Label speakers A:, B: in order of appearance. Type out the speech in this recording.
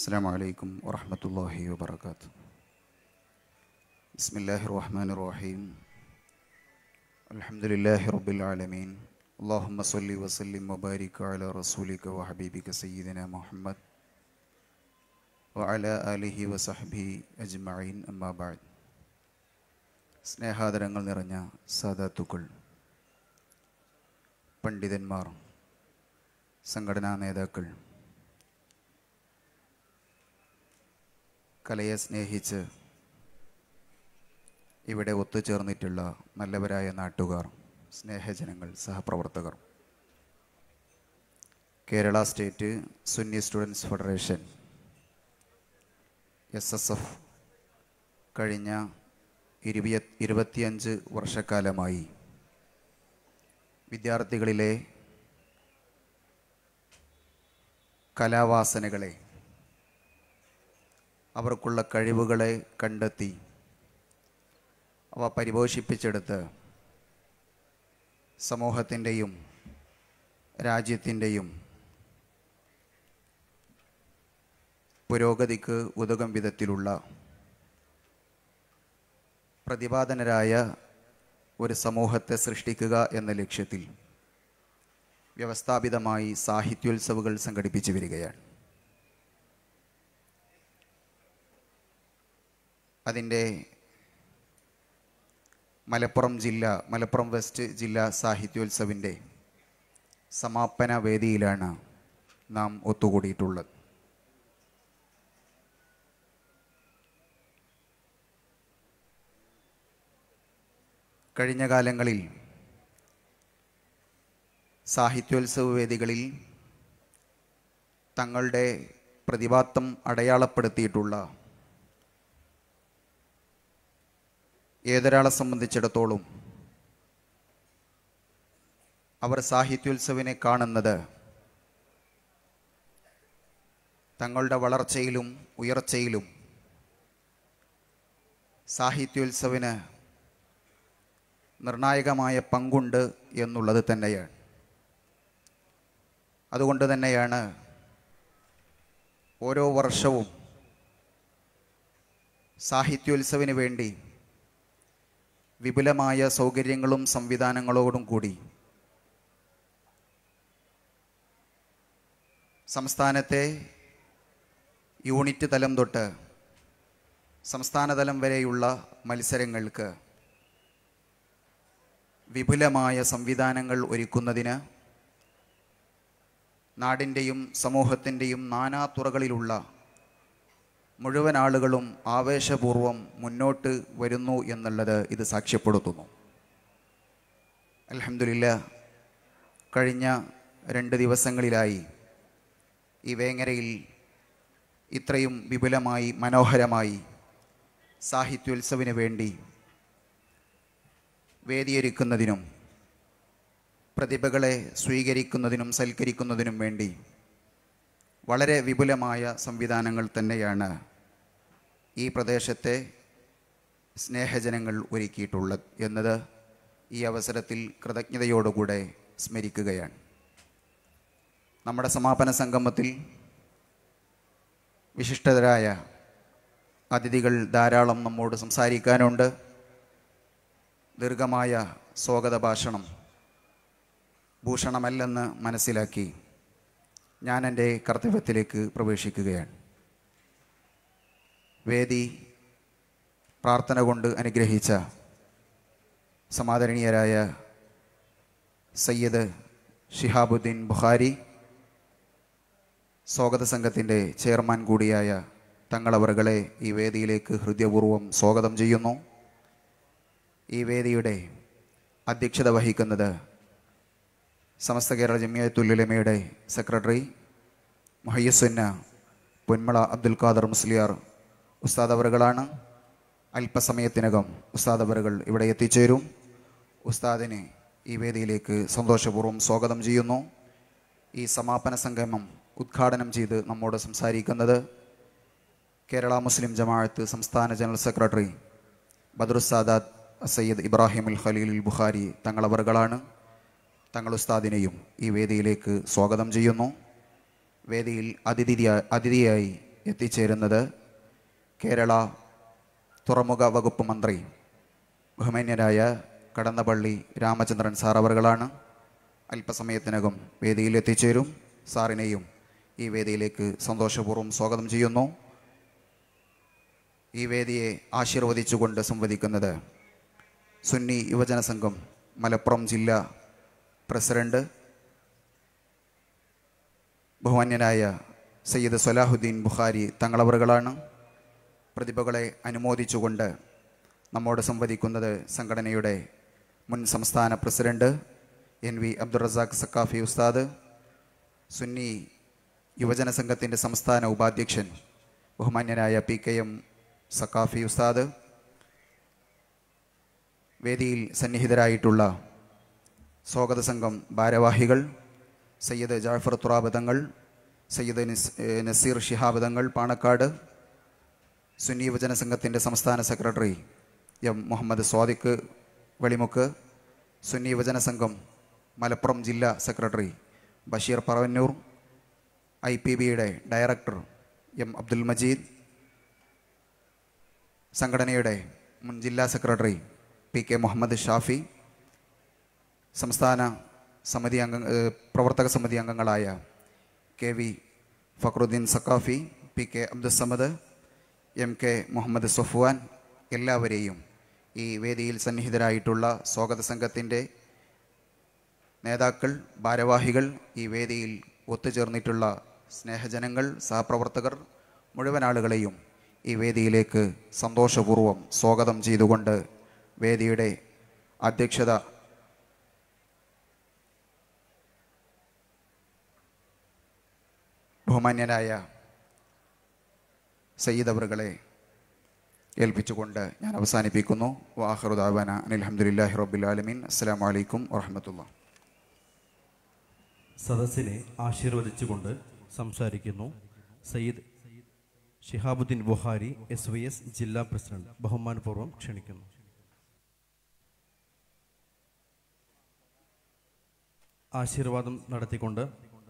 A: السلام عليكم ورحمة الله وبركاته بسم الله الرحمن الرحيم الحمد لله رب العالمين اللهم صل وسلم وبارك على رسولك وحبيبك سيدنا محمد وعلى آله وصحبه أجمعين أما بعد സ്നേഹാദരങ്ങൾ നിറഞ്ഞ സാദാത്തുക്കൾ പണ്ഡിതന്മാർ സംഘടനാ നേതാക്കൾ കലയെ സ്നേഹിച്ച് ഇവിടെ ഒത്തുചേർന്നിട്ടുള്ള നല്ലവരായ നാട്ടുകാർ സ്നേഹജനങ്ങൾ സഹപ്രവർത്തകർ Kerala state Sunni students federation S S F കഴിഞ്ഞ ഇരുപയ ഇരുപത്തിയഞ്ച് വർഷക്കാലമായി വിദ്യാർത്ഥികളിലെ കലാവാസനകളെ അവർക്കുള്ള കഴിവുകളെ കണ്ടെത്തി അവ പരിപോഷിപ്പിച്ചെടുത്ത് സമൂഹത്തിൻ്റെയും രാജ്യത്തിൻ്റെയും പുരോഗതിക്ക് ഉതകം വിധത്തിലുള്ള പ്രതിപാദനരായ ഒരു സമൂഹത്തെ സൃഷ്ടിക്കുക എന്ന ലക്ഷ്യത്തിൽ വ്യവസ്ഥാപിതമായി സാഹിത്യോത്സവങ്ങൾ സംഘടിപ്പിച്ചു വരികയാണ് അതിൻ്റെ മലപ്പുറം ജില്ല മലപ്പുറം വെസ്റ്റ് ജില്ലാ സാഹിത്യോത്സവിൻ്റെ സമാപന വേദിയിലാണ് നാം ഒത്തുകൂടിയിട്ടുള്ളത് കഴിഞ്ഞ കാലങ്ങളിൽ സാഹിത്യോത്സവ വേദികളിൽ തങ്ങളുടെ പ്രതിഭാത്വം അടയാളപ്പെടുത്തിയിട്ടുള്ള ഏതൊരാളെ സംബന്ധിച്ചിടത്തോളം അവർ സാഹിത്യോത്സവിനെ കാണുന്നത് തങ്ങളുടെ വളർച്ചയിലും ഉയർച്ചയിലും സാഹിത്യോത്സവിന് നിർണായകമായ പങ്കുണ്ട് എന്നുള്ളത് തന്നെയാണ് അതുകൊണ്ട് തന്നെയാണ് ഓരോ വർഷവും സാഹിത്യോത്സവിന് വേണ്ടി വിപുലമായ സൗകര്യങ്ങളും സംവിധാനങ്ങളോടും കൂടി സംസ്ഥാനത്തെ യൂണിറ്റ് തലം തൊട്ട് സംസ്ഥാനതലം വരെയുള്ള മത്സരങ്ങൾക്ക് വിപുലമായ സംവിധാനങ്ങൾ ഒരുക്കുന്നതിന് നാടിൻ്റെയും സമൂഹത്തിൻ്റെയും നാനാ തുറകളിലുള്ള മുഴുവൻ ആളുകളും ആവേശപൂർവം മുന്നോട്ട് വരുന്നു എന്നുള്ളത് ഇത് സാക്ഷ്യപ്പെടുത്തുന്നു അലഹമില്ല കഴിഞ്ഞ രണ്ട് ദിവസങ്ങളിലായി ഈ വേങ്ങരയിൽ ഇത്രയും വിപുലമായി മനോഹരമായി സാഹിത്യോത്സവിന് വേണ്ടി വേദിയൊരുക്കുന്നതിനും പ്രതിഭകളെ സ്വീകരിക്കുന്നതിനും സൽക്കരിക്കുന്നതിനും വേണ്ടി വളരെ വിപുലമായ സംവിധാനങ്ങൾ തന്നെയാണ് ഈ പ്രദേശത്തെ സ്നേഹജനങ്ങൾ ഒരുക്കിയിട്ടുള്ളത് എന്നത് ഈ അവസരത്തിൽ കൃതജ്ഞതയോടുകൂടെ സ്മരിക്കുകയാണ് നമ്മുടെ സമാപന സംഗമത്തിൽ വിശിഷ്ടരായ അതിഥികൾ ധാരാളം നമ്മോട് സംസാരിക്കാനുണ്ട് ദീർഘമായ സ്വാഗത ഭാഷണം ഭൂഷണമല്ലെന്ന് മനസ്സിലാക്കി ഞാൻ എൻ്റെ കർത്തവ്യത്തിലേക്ക് പ്രവേശിക്കുകയാണ് വേദി പ്രാർത്ഥന കൊണ്ട് അനുഗ്രഹിച്ച സമാദരണീയരായ സയ്യദ് ഷിഹാബുദ്ദീൻ ബുഖാരി സ്വാഗത സംഘത്തിൻ്റെ ചെയർമാൻ കൂടിയായ തങ്ങളവറുകളെ ഈ വേദിയിലേക്ക് ഹൃദയപൂർവ്വം സ്വാഗതം ചെയ്യുന്നു ഈ വേദിയുടെ അധ്യക്ഷത വഹിക്കുന്നത് സമസ്ത കേരള ജമിയത്തുലുലമയുടെ സെക്രട്ടറി മൊഹയ്യസുന്ന പൊന്മള അബ്ദുൽ ഖാദർ മുസ്ലിയാർ ഉസ്താദ് അവറുകളാണ് അല്പസമയത്തിനകം ഉസ്താദ് അവറുകൾ ഇവിടെ എത്തിച്ചേരും ഉസ്താദിനെ ഈ വേദിയിലേക്ക് സന്തോഷപൂർവ്വം സ്വാഗതം ചെയ്യുന്നു ഈ സമാപന സംഗമം ഉദ്ഘാടനം ചെയ്ത് നമ്മോട് സംസാരിക്കുന്നത് കേരള മുസ്ലിം ജമാഅത്ത് സംസ്ഥാന ജനറൽ സെക്രട്ടറി ബദറുസാദാദ് സയ്യദ് ഇബ്രാഹിം അൽ ഖലീൽ ബുഖാരി തങ്ങളവറുകളാണ് തങ്ങൾ ഉസ്താദിനെയും ഈ വേദിയിലേക്ക് സ്വാഗതം ചെയ്യുന്നു വേദിയിൽ അതിഥിയാ അതിഥിയായി എത്തിച്ചേരുന്നത് കേരള തുറമുഖ വകുപ്പ് മന്ത്രി ബഹുമാന്യരായ കടന്നപള്ളി രാമചന്ദ്രൻ സാർ അവർകളാണ് അല്പസമയത്തിനകം വേദിയിൽ എത്തിച്ചേരും സാറിനെയും ഈ വേദിയിലേക്ക് സന്തോഷപൂർവ്വം സ്വാഗതം ചെയ്യുന്നു ഈ വേദിയെ ആശീർവദിച്ചുകൊണ്ട് സംവദിക്കുന്നത് സുന്നി യുവജന സംഘം മലപ്പുറം ജില്ലാ പ്രസിഡന്റ് ബഹുമാന്യനായ സയ്യിദ് സലാഹുദ്ദീൻ ബുഖാരി തങ്ങളവറുകളാണ് പ്രതിഭകളെ അനുമോദിച്ചുകൊണ്ട് നമ്മോട് സംവദിക്കുന്നത് സംഘടനയുടെ മുൻ സംസ്ഥാന president N V Abdurazak Saqafi Usthad Sunni Yuvajana സംഘത്തിൻ്റെ സംസ്ഥാന ഉപാധ്യക്ഷൻ ബഹുമാന്യനായ പി കെ എം സക്കാഫി ഉസ്താദ് വേദിയിൽ സന്നിഹിതരായിട്ടുള്ള സ്വാഗത സംഘം ഭാരവാഹികൾ സയ്യിദ് ജാഫർ തുറാബ് തങ്ങൾ സയ്യിദ് നിസ് ഏഹ് നസീർ ഷിഹാബ് തങ്ങൾ പാണക്കാട് സുന്നി യുവജന സംഘത്തിൻ്റെ സംസ്ഥാന സെക്രട്ടറി എം മുഹമ്മദ് സ്വാദിഖ് വെളിമുക്ക് സുന്നി യുവജന സംഘം മലപ്പുറം ജില്ലാ secretary Basheer Paravannur I P ബിയുടെ ഡയറക്ടർ എം അബ്ദുൽ മജീദ് സംഘടനയുടെ മുൻ ജില്ലാ secretary P K Muhammed Shafi സംസ്ഥാന സമിതി അംഗ ഏഹ് പ്രവർത്തക സമിതി അംഗങ്ങളായ K V Fakhruddeen Saqafi P K Abdussamad M K Muhammed Safwan എല്ലാവരെയും ഈ വേദിയിൽ സന്നിഹിതരായിട്ടുള്ള സ്വാഗത സംഘത്തിൻ്റെ നേതാക്കൾ ഭാരവാഹികൾ ഈ വേദിയിൽ ഒത്തുചേർന്നിട്ടുള്ള സ്നേഹജനങ്ങൾ സഹപ്രവർത്തകർ മുഴുവൻ ആളുകളെയും ഈ വേദിയിലേക്ക് സന്തോഷപൂർവ്വം സ്വാഗതം ചെയ്തുകൊണ്ട് വേദിയുടെ അധ്യക്ഷത ബഹുമാന്യനായ സയ്യിദ് അവറുകളെ ഏൽപ്പിച്ചുകൊണ്ട് ഞാൻ അവസാനിപ്പിക്കുന്നു വാഹറുദാബന അനിൽഹമുല്ലാഹി റബ്ബിൽ ആലമീൻ അസ്സാം വലൈക്കും വാഹമത്തുള്ള
B: സദസ്സിനെ ആശീർവദിച്ചുകൊണ്ട് സംസാരിക്കുന്നു Sayyid Shihabuddeen Buhari S Y S ജില്ലാ പ്രസിഡന്റ് ബഹുമാനപൂർവ്വം ക്ഷണിക്കുന്നു ആശീർവാദം നടത്തിക്കൊണ്ട്